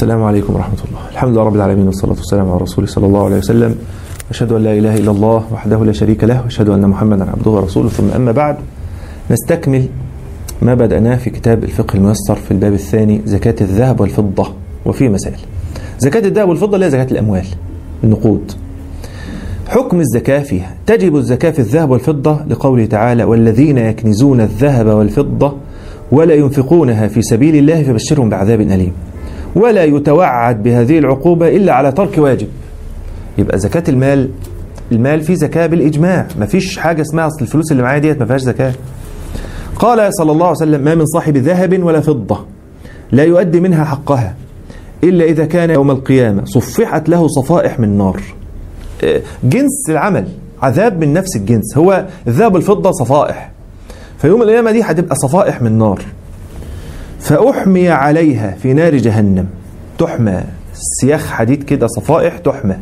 السلام عليكم ورحمة الله الحمد لله رب العالمين والصلاة والسلام على رسوله صلى الله عليه وسلم أشهد أن لا إله إلا الله وحده لا شريك له وأشهد أن محمدا عبده ورسوله ثم أما بعد نستكمل ما بدأناه في كتاب الفقه الميسر في الباب الثاني زكاة الذهب والفضة وفي مسائل زكاة الذهب والفضة اللي هي زكاة الأموال النقود حكم الزكاة فيها تجب الزكاة في الذهب والفضة لقوله تعالى والذين يكنزون الذهب والفضة ولا ينفقونها في سبيل الله فبشرهم بعذاب أليم ولا يتوعد بهذه العقوبة إلا على ترك واجب يبقى زكاة المال المال فيه زكاة بالإجماع ما فيش حاجة اسمها أصل الفلوس اللي معايا ديت ما فيهاش زكاة قال صلى الله عليه وسلم ما من صاحب ذهب ولا فضة لا يؤدي منها حقها إلا إذا كان يوم القيامة صفحت له صفائح من نار جنس العمل عذاب من نفس الجنس هو الذهب والفضة صفائح فيوم القيامة دي هتبقى صفائح من نار فأحمي عليها في نار جهنم تحمى سياخ حديد كده صفائح تحمى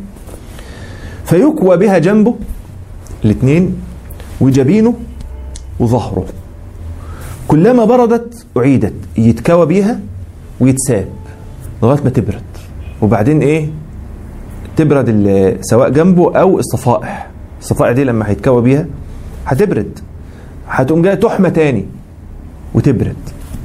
فيكوى بها جنبه الاثنين وجبينه وظهره كلما بردت أعيدت يتكوى بيها ويتساب لغاية ما تبرد وبعدين إيه تبرد سواء جنبه أو الصفائح الصفائح دي لما هيتكوى بيها هتبرد هتقوم جايه تحمى تاني وتبرد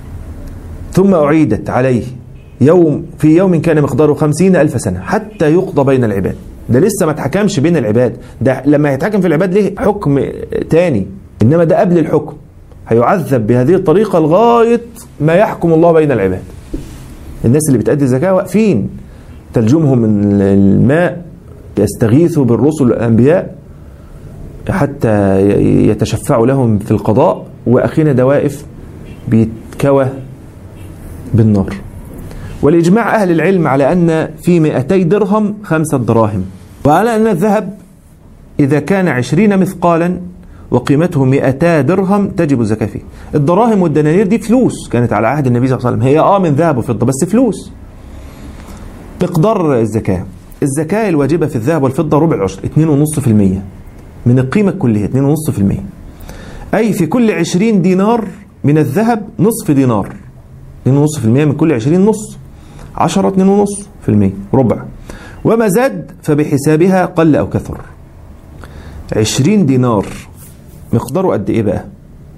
ثم أعيدت عليه يوم في يوم كان مقداره خمسين ألف سنة حتى يقضى بين العباد ده لسه ما اتحكمش بين العباد ده لما يتحكم في العباد ليه حكم تاني إنما ده قبل الحكم هيعذب بهذه الطريقة لغاية ما يحكم الله بين العباد الناس اللي بتأدي الزكاة واقفين تلجمهم من الماء يستغيثوا بالرسل والأنبياء حتى يتشفعوا لهم في القضاء وأخينا ده واقف بيتكوى بالنار والإجماع أهل العلم على أن في 200 درهم خمسة دراهم وعلى أن الذهب إذا كان عشرين مثقالا وقيمته 200 درهم تجب الزكاة فيه الدراهم والدنانير دي فلوس كانت على عهد النبي صلى الله عليه وسلم هي آه من ذهب وفضة بس فلوس مقدار الزكاة الزكاة الواجبة في الذهب والفضة ربع العشر 2.5% من القيمة الكلية 2.5% أي في كل 20 دينار من الذهب نصف دينار 2.5% من كل 20 نص 10 2.5% ربع وما زاد فبحسابها قل أو كثر 20 دينار مقداره قد إيه بقى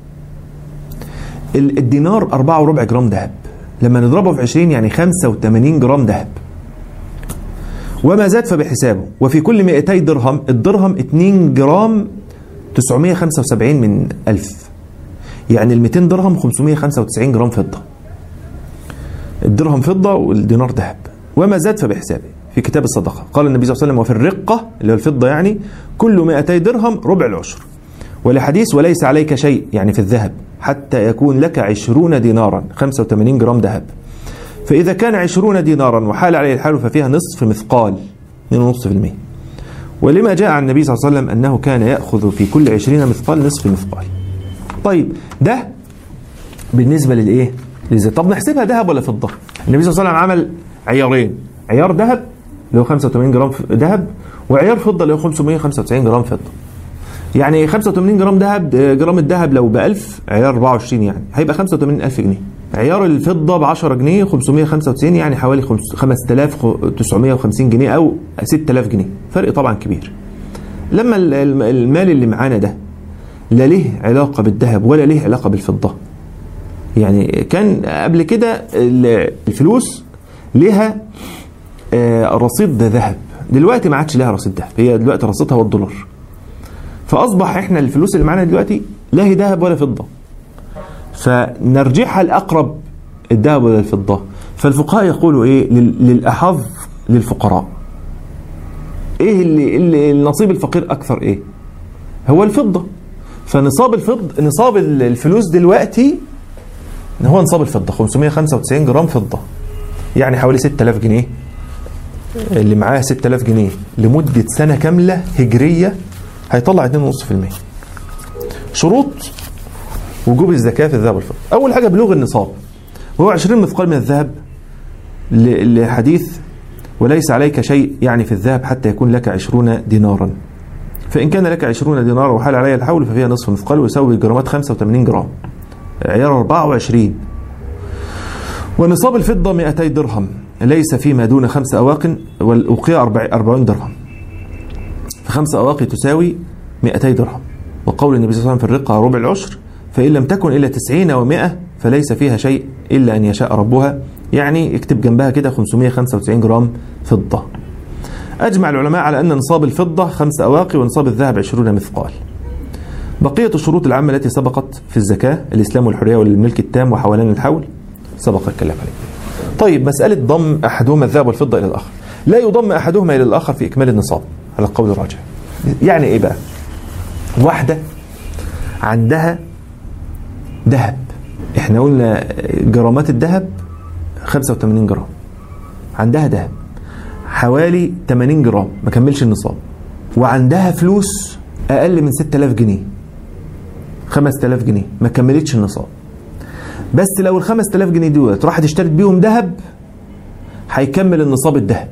الدينار 4 وربع جرام ذهب لما نضربه في 20 يعني 85 جرام ذهب وما زاد فبحسابه وفي كل 200 درهم الدرهم 2 جرام 975 من ألف يعني ال 200 درهم 595 جرام فضة الدرهم فضة والدينار ذهب وما زاد فبحسابه في كتاب الصدقة قال النبي صلى الله عليه وسلم وفي الرقة اللي هو الفضة يعني كل 200 درهم ربع العشر ولحديث وليس عليك شيء يعني في الذهب حتى يكون لك 20 دينارا 85 جرام ذهب فإذا كان 20 دينارا وحال عليه الحال ففيها نصف مثقال 2.5% ولما جاء عن النبي صلى الله عليه وسلم أنه كان يأخذ في كل 20 مثقال نصف مثقال طيب ده بالنسبة للإيه للزكاة طب نحسبها ذهب ولا فضة النبي صلى الله عليه وسلم عمل عيارين عيار ذهب اللي هو 85 جرام ذهب وعيار فضة اللي هو 595 جرام فضة يعني 85 جرام ذهب جرام الذهب لو ب 1000 عيار 24 يعني هيبقى 85000 جنيه عيار الفضة ب 10 جنيه 595 يعني حوالي 5950 جنيه أو 6000 جنيه فرق طبعا كبير لما المال اللي معانا ده لا ليه علاقة بالذهب ولا ليه علاقة بالفضة يعني كان قبل كده الفلوس لها رصيد ذهب دلوقتي ما عادش لها رصيد ذهب هي دلوقتي رصيدها هو الدولار فأصبح احنا الفلوس اللي معانا دلوقتي لا هي ذهب ولا فضة فنرجعها الأقرب الذهب ولا الفضة فالفقهاء يقولوا إيه للأحظ للفقراء إيه اللي, اللي النصيب الفقير أكثر إيه هو الفضة فنصاب الفض نصاب الفلوس دلوقتي هو نصاب الفضة 595 جرام فضة يعني حوالي 6000 جنيه اللي معاه 6000 جنيه لمدة سنة كاملة هجرية هيطلع 2.5% شروط وجوب الزكاة في الذهب والفضة أول حاجة بلوغ النصاب وهو 20 مثقال من الذهب لحديث وليس عليك شيء يعني في الذهب حتى يكون لك 20 دينارا فإن كان لك 20 دينارا وحال علي الحول ففيها نصف مثقال ويساوي جرامات 85 جرام عيار 24 ونصاب الفضة 200 درهم ليس فيما دون خمس أواق والأوقية أربع- أربعون درهم فخمس أواقي تساوي 200 درهم وقول النبي صلى الله عليه وسلم في الرقة ربع العشر فإن لم تكن إلا تسعين ومائة فليس فيها شيء إلا أن يشاء ربها يعني اكتب جنبها كده 595 جرام فضة أجمع العلماء على أن نصاب الفضة خمس أواقي ونصاب الذهب 20 مثقال بقية الشروط العامة التي سبقت في الزكاة الإسلام والحرية والملك التام وحولان الحول سبق الكلام عليه طيب مسألة ضم أحدهما الذهب والفضة إلى الآخر لا يضم أحدهما إلى الآخر في إكمال النصاب على القول الراجح يعني إيه بقى واحدة عندها ذهب احنا قلنا جرامات الذهب 85 جرام عندها ذهب حوالي 80 جرام ما كملش النصاب وعندها فلوس اقل من 6000 جنيه 5000 جنيه ما كملتش النصاب بس لو ال 5000 جنيه دولت راحت اشترت بيهم ذهب هيكمل النصاب الذهب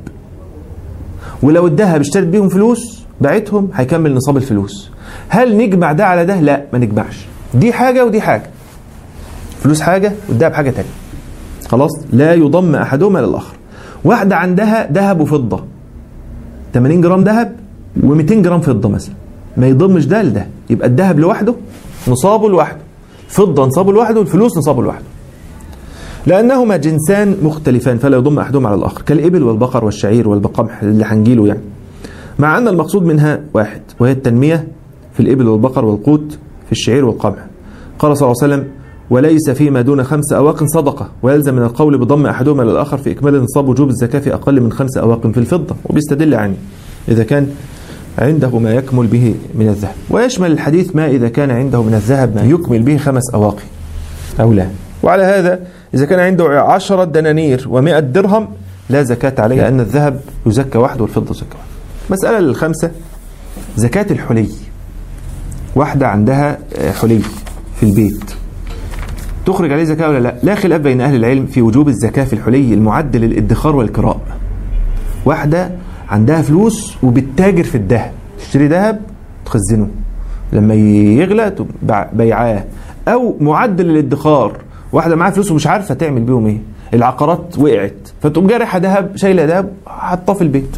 ولو الذهب اشترت بيهم فلوس باعتهم هيكمل نصاب الفلوس هل نجمع ده على ده لا ما نجمعش دي حاجة ودي حاجة فلوس حاجة والذهب حاجة تانية خلاص لا يضم أحدهما للآخر واحدة عندها ذهب وفضة 80 جرام ذهب و200 جرام فضة مثلا ما يضمش ده لده يبقى الذهب لوحده نصابه لوحده فضة نصابه لوحده والفلوس نصابه لوحده لأنهما جنسان مختلفان فلا يضم أحدهما على الآخر كالإبل والبقر والشعير والبقمح اللي هنجيله يعني مع أن المقصود منها واحد وهي التنمية في الإبل والبقر والقوت في الشعير والقمح قال صلى الله عليه وسلم وليس فيما دون خمس أواق صدقة ويلزم من القول بضم أحدهما للآخر في إكمال نصاب وجوب الزكاة في أقل من خمس أواق في الفضة وبيستدل عني إذا كان عنده ما يكمل به من الذهب ويشمل الحديث ما إذا كان عنده من الذهب ما يكمل به خمس أواقي أو لا وعلى هذا إذا كان عنده عشرة دنانير ومائة درهم لا زكاة عليه لأن الذهب يزكى وحده والفضة زكاة وحده مسألة للخمسة زكاة الحلي واحدة عندها حلي في البيت تخرج عليه زكاة ولا لا لا خلاف بين أهل العلم في وجوب الزكاة في الحلي المعد للادخار والكراء واحدة عندها فلوس وبتتاجر في الذهب تشتري ذهب تخزنه لما يغلى بيعاه أو معد للادخار واحدة معاها فلوس ومش عارفة تعمل بيهم ايه العقارات وقعت فتقوم جارحة ذهب شايلة ذهب حاطاه في البيت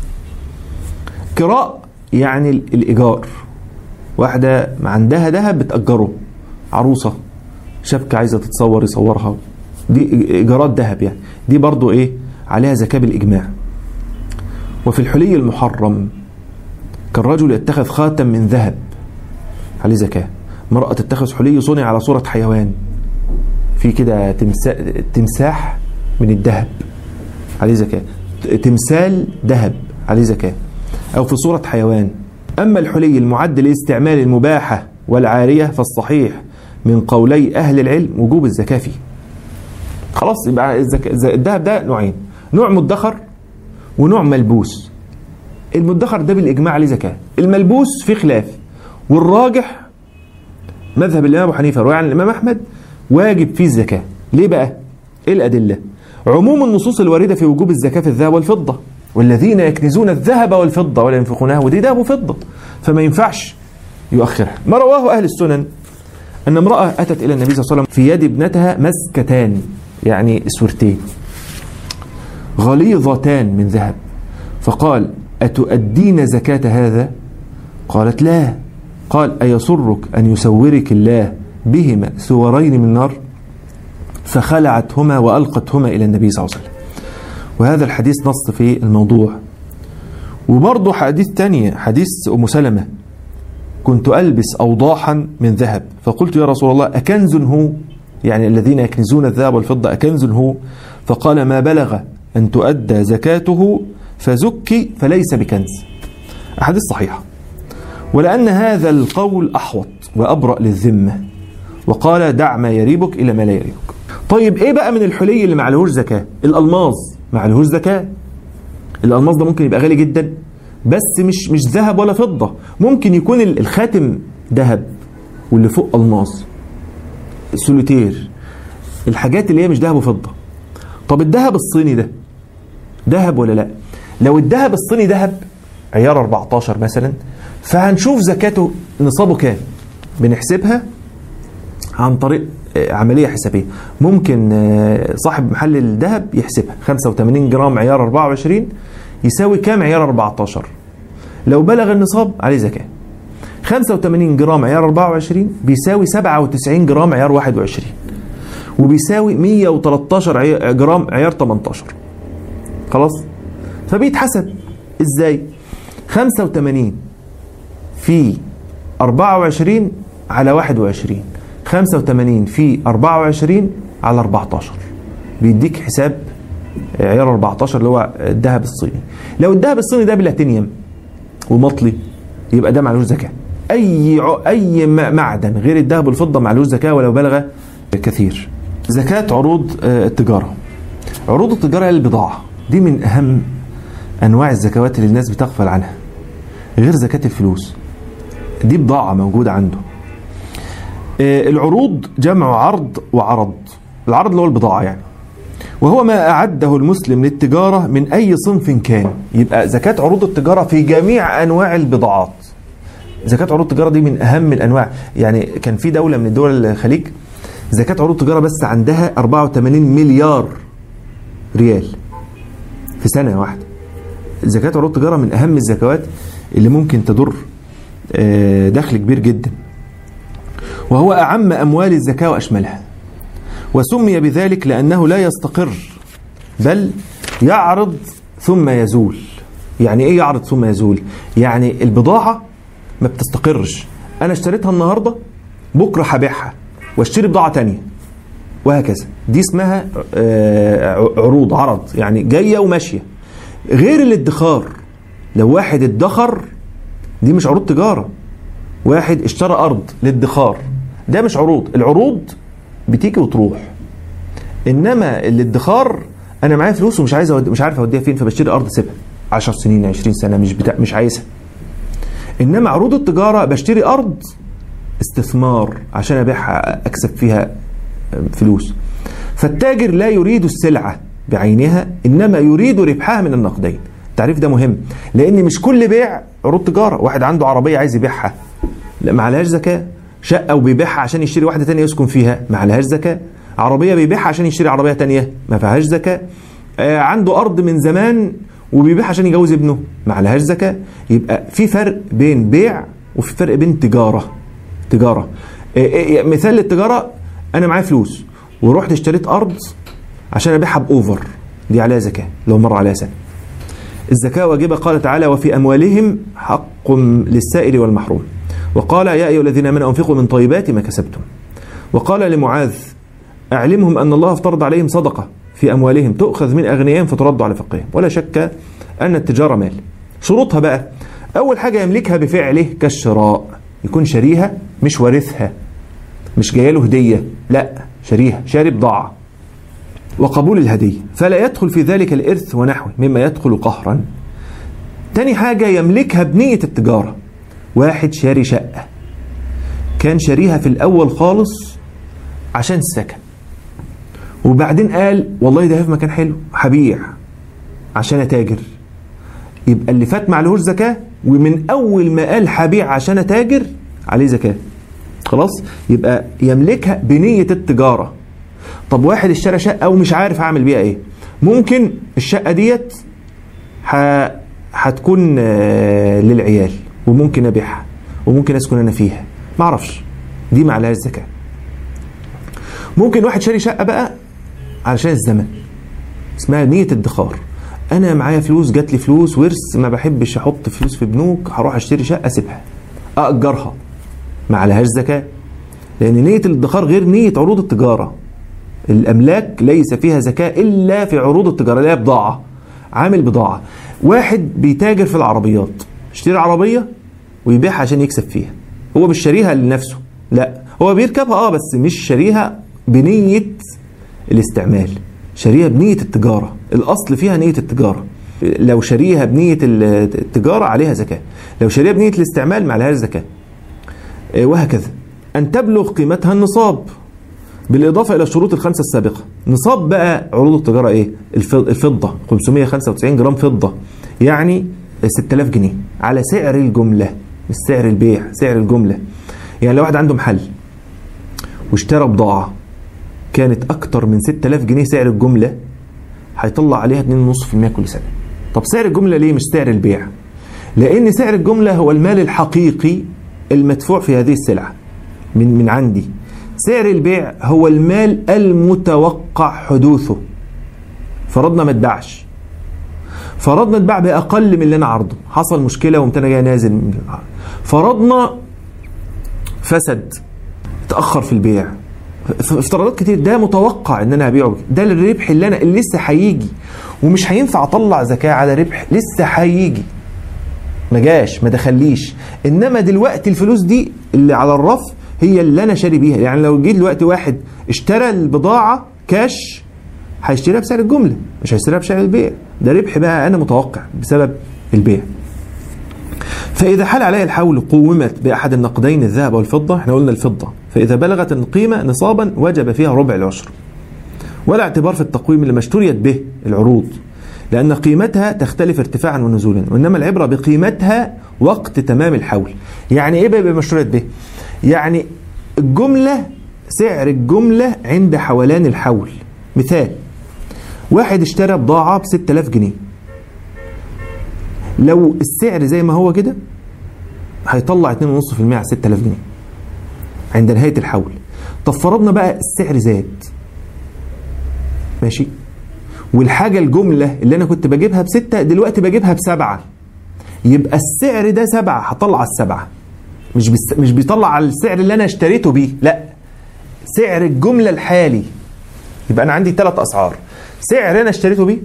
كراء يعني الإيجار واحدة عندها ذهب بتأجره عروسة شبكة عايزة تتصور يصورها دي إيجارات ذهب يعني دي برضو إيه عليها زكاة بالإجماع وفي الحلي المحرم كالرجل يتخذ خاتم من ذهب عليه زكاة مرأة تتخذ حلي صنع على صورة حيوان في كده تمساح من الذهب عليه زكاة تمثال ذهب عليه زكاة أو في صورة حيوان أما الحلي المعد لاستعمال المباحة والعارية فالصحيح من قولي أهل العلم وجوب الزكاة فيه خلاص يبقى الذهب ده نوعين نوع مدخر ونوع ملبوس المدخر ده بالإجماع عليه زكاة الملبوس في خلاف والراجح مذهب الإمام أبو حنيفة رواه عن الإمام أحمد واجب فيه الزكاة ليه بقى؟ إيه الأدلة؟ عموم النصوص الواردة في وجوب الزكاة في الذهب والفضة والذين يكنزون الذهب والفضة ولا ينفقونها ودي ذهب وفضة فما ينفعش يؤخرها ما رواه أهل السنن أن امرأة أتت إلى النبي صلى الله عليه وسلم في يد ابنتها مسكتان يعني اسورتين غليظتان من ذهب فقال أتؤدين زكاة هذا قالت لا قال أيسرك أن يسورك الله بهما سورين من نار فخلعتهما وألقتهما إلى النبي صلى الله عليه وسلم وهذا الحديث نص في الموضوع وبرضه حديث تانية حديث أم سلمة كنت ألبس أوضاحا من ذهب فقلت يا رسول الله أكنز هو يعني الذين يكنزون الذهب والفضة أكنز هو فقال ما بلغ أن تؤدى زكاته فزكي فليس بكنز أحاديث صحيحة ولأن هذا القول أحوط وأبرأ للذمة وقال دع ما يريبك إلى ما لا يريبك طيب إيه بقى من الحلي اللي معلهوش زكاة الألماظ معلهوش زكاة الألماظ ده ممكن يبقى غالي جدا بس مش مش ذهب ولا فضة ممكن يكون الخاتم ذهب واللي فوق ألماظ سوليتير الحاجات اللي هي مش ذهب وفضة طب الذهب الصيني ده ذهب ولا لا لو الذهب الصيني ذهب عيار 14 مثلا فهنشوف زكاته نصابه كام بنحسبها عن طريق عملية حسابية ممكن آه، صاحب محل الذهب يحسبها 85 جرام عيار 24 يساوي كام عيار 14 لو بلغ النصاب عليه زكاة 85 جرام عيار 24 بيساوي 97 جرام عيار 21 وبيساوي 113 عي- جرام عيار 18 خلاص فبيتحسب ازاي 85 في 24 على 21 85 في 24 على 14 بيديك حساب عيار 14 اللي هو الذهب الصيني لو الذهب الصيني ده بلاتينيوم ومطلي يبقى ده معلوش زكاه اي ع- اي م- معدن غير الذهب والفضه معلوش زكاه ولو بلغ كثير زكاه عروض آه، التجاره عروض التجاره هي البضاعه دي من اهم انواع الزكوات اللي الناس بتغفل عنها غير زكاه الفلوس دي بضاعه موجوده عنده آه، العروض جمع عرض وعرض العرض اللي هو البضاعه يعني وهو ما أعده المسلم للتجارة من أي صنف كان يبقى زكاة عروض التجارة في جميع أنواع البضاعات زكاة عروض التجارة دي من أهم الأنواع يعني كان في دولة من دول الخليج زكاة عروض التجارة بس عندها 84 مليار ريال في سنة واحدة زكاة عروض التجارة من أهم الزكوات اللي ممكن تضر آه، دخل كبير جدا وهو أعم أموال الزكاة وأشملها وسمي بذلك لأنه لا يستقر بل يعرض ثم يزول يعني ايه يعرض ثم يزول يعني البضاعة ما بتستقرش انا اشتريتها النهاردة بكرة هبيعها واشتري بضاعة تانية وهكذا دي اسمها آه، عروض عرض يعني جاية وماشية غير الادخار لو واحد ادخر دي مش عروض تجارة واحد اشترى أرض للادخار ده مش عروض العروض بتيجي وتروح انما الادخار انا معايا فلوس ومش عايز أود... مش عارف اوديها فين فبشتري ارض سيبها 10 سنين 20 سنه مش بتا... مش عايزها انما عروض التجاره بشتري ارض استثمار عشان ابيعها اكسب فيها فلوس فالتاجر لا يريد السلعه بعينها انما يريد ربحها من النقدين التعريف ده مهم لان مش كل بيع عروض تجاره واحد عنده عربيه عايز يبيعها لا ما عليهاش زكاه شقه وبيبيعها عشان يشتري واحده تانية يسكن فيها ما عليهاش زكاه عربيه بيبيعها عشان يشتري عربيه تانية ما فيهاش زكاه آه عنده ارض من زمان وبيبيعها عشان يجوز ابنه ما عليهاش زكاه يبقى في فرق بين بيع وفي فرق بين تجاره تجاره آه آه مثال للتجاره انا معايا فلوس ورحت اشتريت ارض عشان ابيعها باوفر دي عليها زكاه لو مر عليها سنه الزكاه واجبه قال تعالى وفي اموالهم حق للسائل والمحروم وقال يا ايها الذين امنوا انفقوا من طيبات ما كسبتم وقال لمعاذ اعلمهم ان الله افترض عليهم صدقه في اموالهم تؤخذ من اغنيائهم فترد على فقيرهم ولا شك ان التجاره مال شروطها بقى اول حاجه يملكها بفعله كالشراء يكون شاريها مش وارثها مش جايه له هديه لا شاريها شاري بضاعه وقبول الهديه فلا يدخل في ذلك الارث ونحوه مما يدخل قهرا تاني حاجه يملكها بنيه التجاره واحد شاري شقه كان شاريها في الاول خالص عشان السكن وبعدين قال والله ده في مكان حلو هبيع عشان اتاجر يبقى اللي فات معلهوش زكاه ومن اول ما قال هبيع عشان اتاجر عليه زكاه خلاص يبقى يملكها بنيه التجاره طب واحد اشترى شقه ومش عارف اعمل بيها ايه ممكن الشقه ديت ح... هتكون آه، للعيال وممكن ابيعها وممكن اسكن انا فيها ما اعرفش دي ما عليهاش زكاه ممكن واحد شاري شقه بقى علشان الزمن اسمها نيه ادخار انا معايا فلوس جات لي فلوس ورث ما بحبش احط فلوس في بنوك هروح اشتري شقه اسيبها اجرها ما عليهاش زكاه لان نيه الادخار غير نيه عروض التجاره الاملاك ليس فيها زكاه الا في عروض التجاره اللي هي بضاعه عامل بضاعه واحد بيتاجر في العربيات اشتري عربيه ويبيعها عشان يكسب فيها هو مش شاريها لنفسه لا هو بيركبها اه بس مش شاريها بنيه الاستعمال شاريها بنيه التجاره الاصل فيها نيه التجاره لو شاريها بنيه التجاره عليها زكاه لو شاريها بنيه الاستعمال ما عليهاش زكاه آه، وهكذا ان تبلغ قيمتها النصاب بالإضافة إلى الشروط الخمسة السابقة نصاب بقى عروض التجارة إيه الف- الفضة 595 جرام فضة يعني 6000 جنيه على سعر الجملة مش سعر البيع سعر الجملة يعني لو واحد عنده محل واشترى بضاعة كانت اكتر من 6000 جنيه سعر الجمله هيطلع عليها 2.5% كل سنه طب سعر الجمله ليه مش سعر البيع لان سعر الجمله هو المال الحقيقي المدفوع في هذه السلعه من من عندي سعر البيع هو المال المتوقع حدوثه فرضنا ما اتباعش فرضنا اتباع باقل من اللي انا عرضه حصل مشكله وقمت انا جاي نازل من فرضنا فسد اتاخر في البيع افتراضات كتير ده متوقع ان انا هبيعه ده الربح اللي انا اللي لسه هيجي ومش هينفع اطلع زكاه على ربح لسه هيجي ما جاش ما دخليش انما دلوقتي الفلوس دي اللي على الرف هي اللي انا شاري بيها يعني لو جه دلوقتي واحد اشترى البضاعه كاش هيشتريها بسعر الجمله مش هيشتريها بسعر البيع ده ربح بقى انا متوقع بسبب البيع فإذا حال عليها الحول قومت بأحد النقدين الذهب والفضة احنا قلنا الفضة فإذا بلغت القيمة نصابا وجب فيها ربع العشر ولا اعتبار في التقويم لما اشتريت به العروض لأن قيمتها تختلف ارتفاعا ونزولا وإنما العبرة بقيمتها وقت تمام الحول يعني إيه بقى ما اشتريت به يعني الجملة سعر الجملة عند حولان الحول مثال واحد اشترى بضاعة ب 6000 جنيه لو السعر زي ما هو كده هيطلع 2.5% على 6000 جنيه عند نهاية الحول طب فرضنا بقى السعر زاد ماشي والحاجة الجملة اللي أنا كنت بجيبها بستة دلوقتي بجيبها بسبعة يبقى السعر ده سبعة هطلع السبعة مش بس مش بيطلع على السعر اللي أنا اشتريته بيه لا سعر الجملة الحالي يبقى أنا عندي ثلاث أسعار سعر أنا اشتريته بيه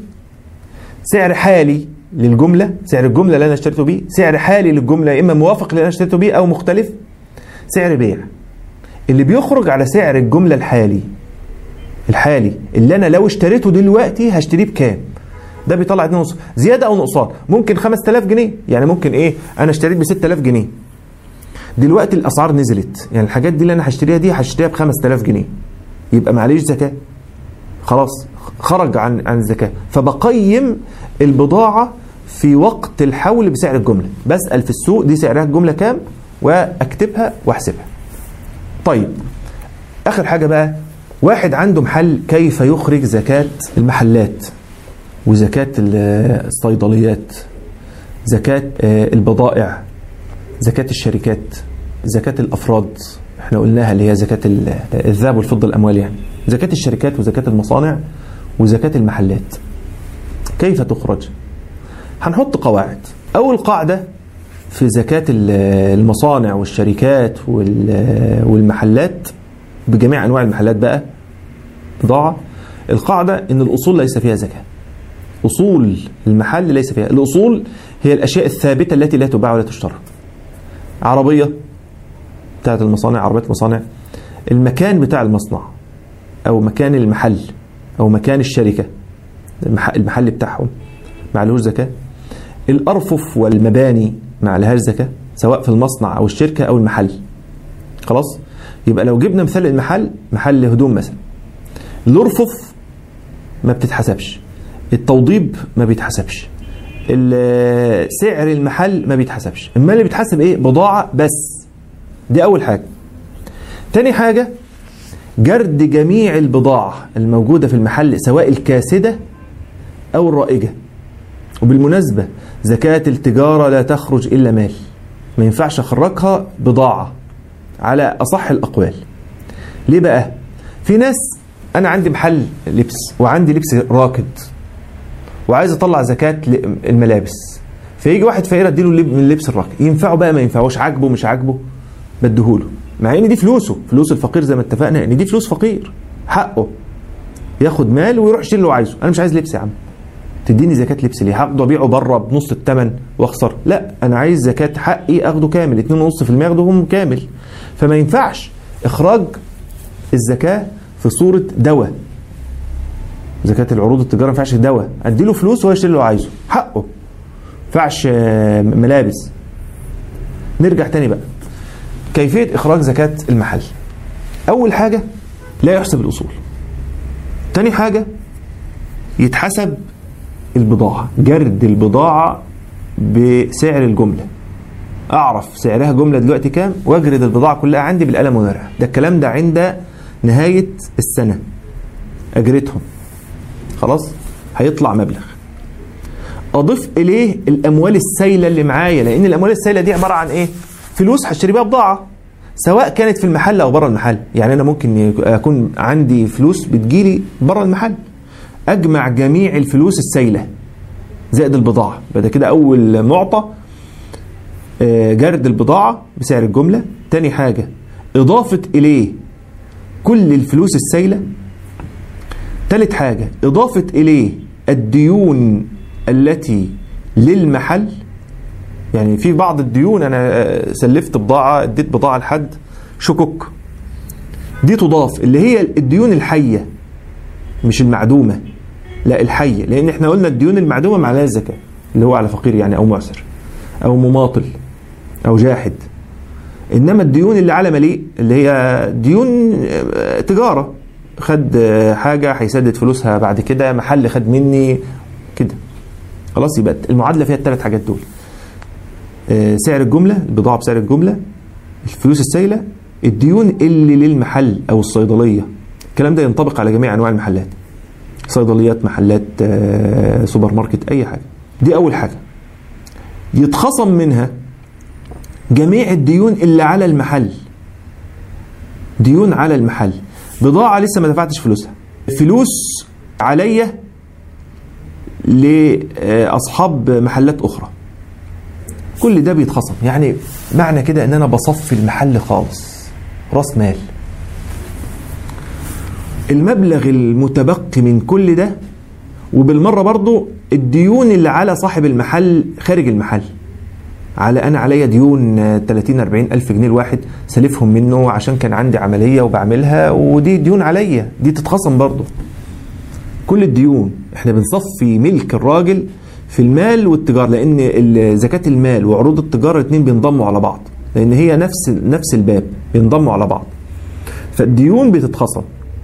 سعر حالي للجملة سعر الجملة اللي أنا اشتريته بيه سعر حالي للجملة يا إما موافق اللي أنا اشتريته بيه أو مختلف سعر بيع اللي بيخرج على سعر الجملة الحالي الحالي اللي أنا لو اشتريته دلوقتي هشتريه بكام ده بيطلع 2 ونص زيادة أو نقصان ممكن 5000 جنيه يعني ممكن إيه أنا اشتريت ب 6000 جنيه دلوقتي الأسعار نزلت يعني الحاجات دي اللي أنا هشتريها دي هشتريها ب 5000 جنيه يبقى معليش زكاة خلاص خرج عن عن الزكاة فبقيم البضاعة في وقت الحول بسعر الجملة بسأل في السوق دي سعرها الجملة كام واكتبها واحسبها طيب اخر حاجة بقى واحد عنده محل كيف يخرج زكاة المحلات وزكاة الصيدليات زكاة البضائع زكاة الشركات زكاة الأفراد احنا قلناها اللي هي زكاة الذهب والفضة الأموال يعني زكاة الشركات وزكاة المصانع وزكاة المحلات كيف تخرج هنحط قواعد أول قاعدة في زكاة المصانع والشركات والمحلات بجميع أنواع المحلات بقى بضاعة القاعدة إن الأصول ليس فيها زكاة أصول المحل ليس فيها الأصول هي الأشياء الثابتة التي لا تباع ولا تشترى عربية بتاعت المصانع عربية مصانع المكان بتاع المصنع أو مكان المحل أو مكان الشركة المحل بتاعهم معلوش زكاة الأرفف والمباني ما عليهاش زكاة سواء في المصنع أو الشركة أو المحل خلاص يبقى لو جبنا مثال المحل محل هدوم مثلا الأرفف ما بتتحسبش التوضيب ما بيتحسبش سعر المحل ما بيتحسبش اما اللي بيتحسب ايه بضاعة بس دي أول حاجة تاني حاجة جرد جميع البضاعة الموجودة في المحل سواء الكاسدة أو الرائجة وبالمناسبة زكاة التجارة لا تخرج إلا مال ما ينفعش أخرجها بضاعة على أصح الأقوال ليه بقى في ناس أنا عندي محل لبس وعندي لبس راكد وعايز أطلع زكاة الملابس فيجي واحد فقير اديله من اللبس الراكد ينفعه بقى ما ينفعوش عاجبه مش عاجبه بديهوله مع ان دي فلوسه فلوس الفقير زي ما اتفقنا ان دي فلوس فقير حقه ياخد مال ويروح يشتري اللي هو عايزه انا مش عايز لبس يا عم تديني زكاه لبس ليه هاخده ابيعه بره بنص الثمن واخسر لا انا عايز زكاه حقي اخده كامل 2.5% اخدهم كامل فما ينفعش اخراج الزكاه في صوره دواء زكاه العروض التجاره ما ينفعش دواء اديله فلوس وهو يشتري اللي هو عايزه حقه ما ينفعش ملابس نرجع تاني بقى كيفية إخراج زكاة المحل أول حاجة لا يحسب الأصول تاني حاجة يتحسب البضاعة جرد البضاعة بسعر الجملة أعرف سعرها جملة دلوقتي كام وأجرد البضاعة كلها عندي بالقلم والورقة ده الكلام ده عند نهاية السنة اجرتهم خلاص هيطلع مبلغ اضيف اليه الاموال السائله اللي معايا لان الاموال السائله دي عباره عن ايه فلوس هشتري بيها بضاعه سواء كانت في المحل او بره المحل يعني انا ممكن اكون عندي فلوس بتجيلي بره المحل اجمع جميع الفلوس السائله زائد البضاعه بعد كده اول معطى آه، جرد البضاعه بسعر الجمله تاني حاجه اضافه اليه كل الفلوس السائله تالت حاجه اضافه اليه الديون التي للمحل يعني في بعض الديون انا آه، سلفت بضاعه اديت بضاعه لحد شكوك دي تضاف اللي هي الديون الحيه مش المعدومه لا الحيه لان احنا قلنا الديون المعدومه ما عليها الزكاه اللي هو على فقير يعني او معسر او مماطل او جاحد انما الديون اللي على مليء اللي هي ديون آه، تجاره خد آه، حاجه هيسدد فلوسها بعد كده محل خد مني كده خلاص يبقى المعادله فيها الثلاث حاجات دول آه، سعر الجمله البضاعه بسعر الجمله الفلوس السائله الديون اللي للمحل او الصيدليه الكلام ده ينطبق على جميع انواع المحلات صيدليات محلات آه، سوبر ماركت اي حاجه دي اول حاجه يتخصم منها جميع الديون اللي على المحل ديون على المحل بضاعة لسه ما دفعتش فلوسها فلوس عليا لأصحاب محلات أخرى كل ده بيتخصم يعني معنى كده ان انا بصفي المحل خالص راس مال المبلغ المتبقي من كل ده وبالمره برضو الديون اللي على صاحب المحل خارج المحل على انا عليا ديون آه، 30 40 الف جنيه الواحد سلفهم منه عشان كان عندي عمليه وبعملها ودي ديون عليا دي تتخصم برضو كل الديون احنا بنصفي ملك الراجل في المال والتجاره لان ال- زكاه المال وعروض التجاره الاثنين بينضموا على بعض لان هي نفس نفس الباب بينضموا على بعض فالديون بتتخصم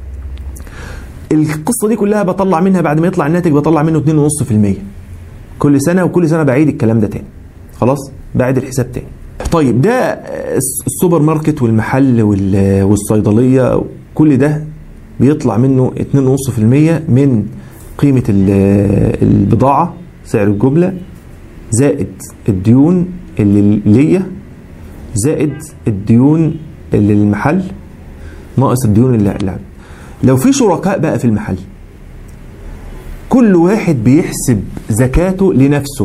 القصه دي كلها بطلع منها بعد ما يطلع الناتج بطلع منه 2.5% كل سنه وكل سنه بعيد الكلام ده تاني خلاص بعيد الحساب تاني طيب ده السوبر ماركت والمحل وال- والصيدليه كل ده بيطلع منه 2.5% من قيمه ال- البضاعه سعر الجمله زائد الديون اللي ليا زائد الديون اللي للمحل ناقص الديون اللي اللي عندي. لو في شركاء بقى في المحل كل واحد بيحسب زكاته لنفسه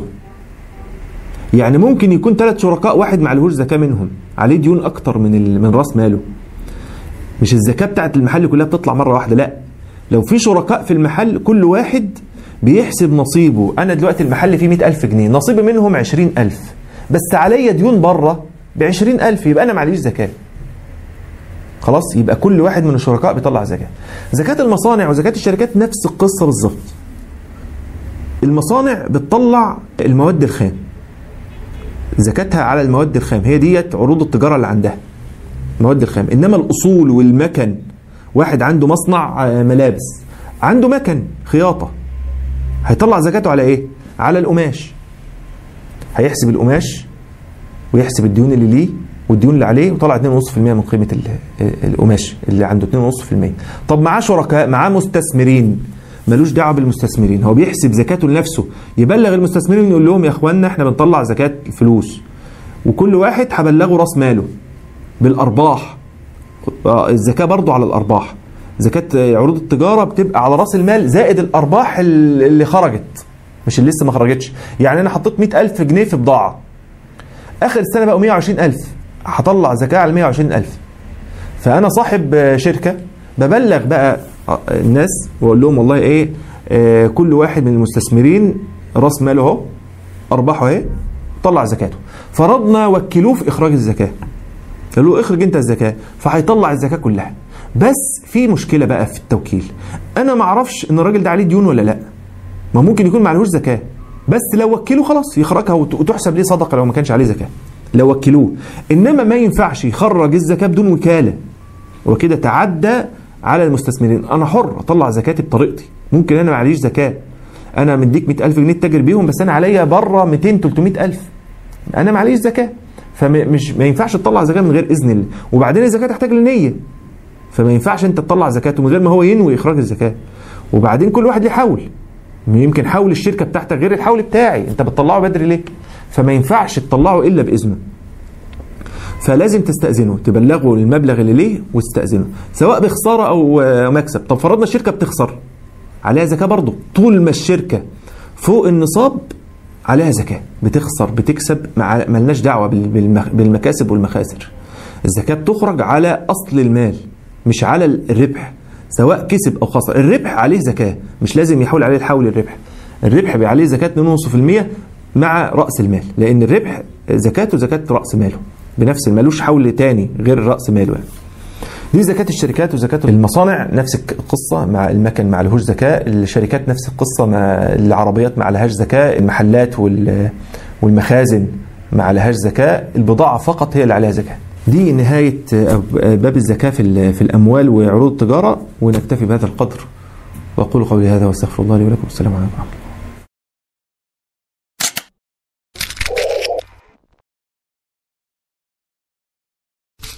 يعني ممكن يكون ثلاث شركاء واحد معلهوش زكاة منهم عليه ديون أكتر من ال... من راس ماله مش الزكاة بتاعت المحل كلها بتطلع مرة واحدة لا لو في شركاء في المحل كل واحد بيحسب نصيبه أنا دلوقتي المحل فيه مئة ألف جنيه نصيبي منهم عشرين ألف بس عليا ديون بره بعشرين ألف يبقى أنا معليش زكاة خلاص يبقى كل واحد من الشركاء بيطلع زكاة زكاة المصانع وزكاة الشركات نفس القصة بالظبط المصانع بتطلع المواد الخام زكاتها على المواد الخام هي ديت عروض التجارة اللي عندها مواد الخام انما الاصول والمكن واحد عنده مصنع آه، ملابس عنده مكن خياطة هيطلع زكاته على ايه على القماش هيحسب القماش ويحسب الديون اللي ليه والديون اللي عليه وطلع 2.5% من قيمه ال- القماش اللي عنده 2.5% طب معاه شركاء معاه مستثمرين ملوش دعوه بالمستثمرين هو بيحسب زكاته لنفسه يبلغ المستثمرين يقول لهم يا اخوانا احنا بنطلع زكاه الفلوس وكل واحد هبلغه راس ماله بالارباح آه، الزكاه برضو على الارباح زكاه آه، عروض التجاره بتبقى على راس المال زائد الارباح ال- اللي خرجت مش اللي لسه ما خرجتش يعني انا حطيت 100000 جنيه في بضاعه اخر السنه بقوا 120000 هطلع زكاه على 120000 فانا صاحب آه، شركه ببلغ بقى آه، الناس واقول لهم والله ايه آه، كل واحد من المستثمرين راس ماله اهو ارباحه اهي طلع زكاته فرضنا وكلوه في اخراج الزكاه قالوا له اخرج انت الزكاه فهيطلع الزكاه كلها بس في مشكله بقى في التوكيل انا ما اعرفش ان الراجل ده عليه ديون ولا لا ما ممكن يكون معلهوش زكاه بس لو وكلوه خلاص يخرجها وت- وتحسب ليه صدقه لو ما كانش عليه زكاه لو وكلوه انما ما ينفعش يخرج الزكاه بدون وكاله وكده تعدى على المستثمرين انا حر اطلع زكاتي بطريقتي ممكن انا معليش زكاه انا مديك 100000 جنيه تتاجر بيهم بس انا عليا بره 200 300000 انا معليش زكاه فمش ما ينفعش تطلع زكاه من غير اذن الله وبعدين الزكاه تحتاج لنيه فما ينفعش انت تطلع زكاته من غير ما هو ينوي اخراج الزكاه وبعدين كل واحد ليه حول يمكن حول الشركه بتاعتك غير الحول بتاعي انت بتطلعه بدري ليه فما ينفعش تطلعه الا باذنه فلازم تستأذنه تبلغه المبلغ اللي ليه وتستأذنه سواء بخسارة أو مكسب طب فرضنا الشركة بتخسر عليها زكاة برضه طول ما الشركة فوق النصاب عليها زكاة بتخسر بتكسب مع ملناش دعوة بالمكاسب والمخاسر الزكاة بتخرج على أصل المال مش على الربح سواء كسب أو خسر الربح عليه زكاة مش لازم يحول عليه الحول الربح الربح عليه زكاة 2.5% مع رأس المال لأن الربح زكاته زكاة رأس ماله بنفس ملوش حول تاني غير رأس ماله يعني. دي زكاة الشركات وزكاة المصانع نفس القصة مع المكن ما عليهوش زكاة الشركات نفس القصة مع العربيات ما عليهاش زكاة المحلات والمخازن ما عليهاش زكاة البضاعة فقط هي اللي عليها زكاة دي نهاية باب الزكاة في في الأموال وعروض التجارة ونكتفي بهذا القدر وأقول قولي هذا واستغفر الله لي ولكم السلام عليكم ورحمة الله